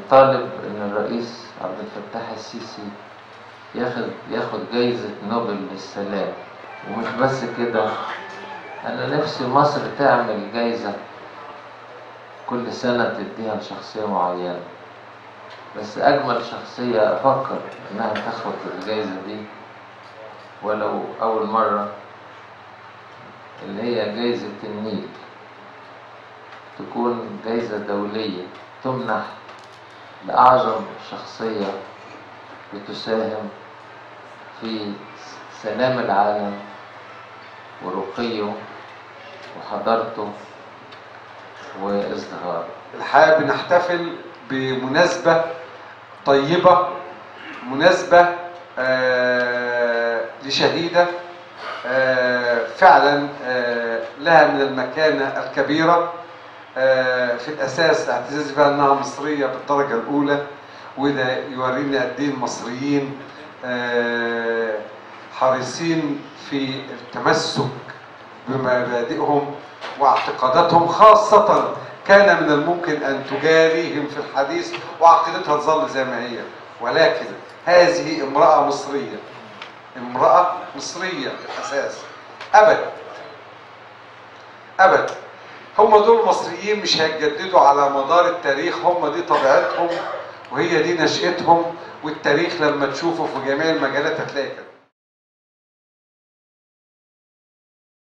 بتطالب ان الرئيس عبد الفتاح السيسي ياخد ياخد جايزة نوبل للسلام ومش بس كده انا نفسي مصر تعمل جايزة كل سنة تديها لشخصية معينة بس أجمل شخصية أفكر إنها تاخد الجايزة دي ولو أول مرة اللي هي جايزة النيل تكون جايزة دولية تمنح لأعظم شخصية بتساهم في سلام العالم ورقيه وحضارته وازدهاره الحقيقة بنحتفل بمناسبة طيبة مناسبة آه، لشهيدة آه، فعلا آه، لها من المكانة الكبيرة آه، في الأساس اعتزازي بها أنها مصرية بالدرجة الأولى وده يورينا قد إيه المصريين آه، حريصين في التمسك بمبادئهم واعتقاداتهم خاصة كان من الممكن أن تجاريهم في الحديث وعقيدتها تظل زي ما هي ولكن هذه امرأة مصرية امرأة مصرية في الأساس أبدا أبدا هم دول مصريين مش هيتجددوا على مدار التاريخ هم دي طبيعتهم وهي دي نشأتهم والتاريخ لما تشوفه في جميع المجالات هتلاقي كده